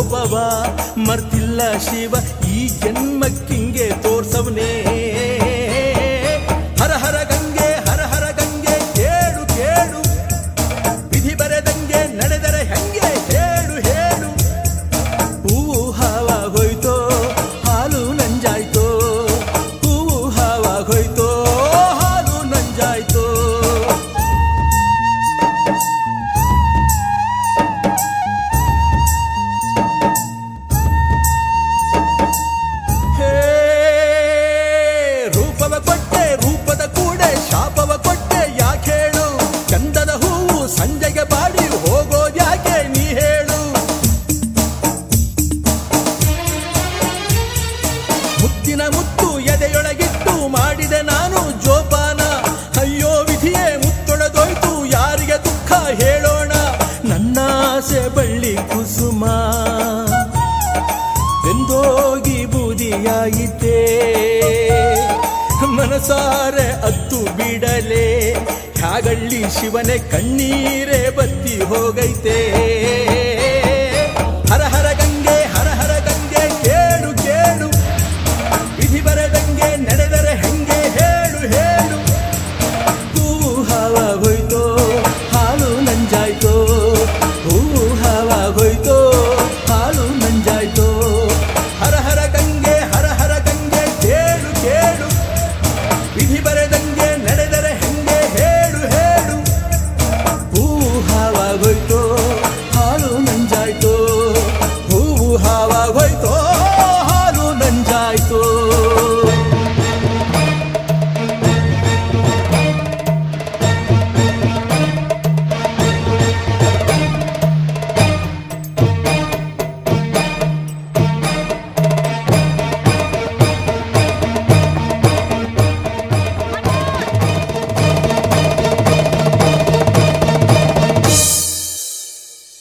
ಕೋಪವ ಮರ್ತಿಲ್ಲ ಶಿವ ಈ ಜನ್ಮಕ್ಕಿಂಗೆ ತೋರ್ಸವನೇ ಹರ ಹರ ಗಂಗೆ ಹರ ಹರ ಗಂಗೆ ಕೇಳು ಕೇಳು ವಿಧಿ ಬರೆದಂಗೆ ನಡೆದರೆ ಹೆಂಗೆ ಹೇಳು ಹೇಳು ಹೂವು ಹಾವಾಗೋಯ್ತೋ ಹಾಲು ನಂಜಾಯ್ತೋ ಹೂವು ಹಾವಾಗೋಯ್ತೋ ಹಾಲು ನಂಜಾಯ್ತೋ ಹೇ ರೂಪವ ಕೊಟ್ಟೆ ರೂಪದ ಕೂಡೆ ಶಾಪವ ಕೊಟ್ಟೆ ಯಾಕೇಳು ಚಂದದ ಹೂವು ಸಂಜೆಗೆ ಬಾಡಿ ಹೋಗೋದ್ಯಾಕೆ ನೀ ಹೇಳು ಮುತ್ತಿನ ಮುತ್ತು ಎದೆಯೊಳಗಿಟ್ಟು ಮಾಡಿದೆ ನಾನು ಜೋಪಾನ ಅಯ್ಯೋ ವಿಧಿಯೇ ಮುತ್ತೊಡೆದೋಯ್ತು ಯಾರಿಗೆ ದುಃಖ ಹೇಳೋಣ ನನ್ನಾಸೆ ಬಳ್ಳಿ ಕುಸುಮ ಬೆಂದೋಗಿ ಬೂದಿಯಾಯಿತೆ ಮನಸಾರೆ ಅತ್ತು ಬಿಡಲೆ ಹ್ಯಾಗಳ್ಳಿ ಶಿವನೇ ಕಣ್ಣೀರೇ ಬತ್ತಿ ಹೋಗೈತೆ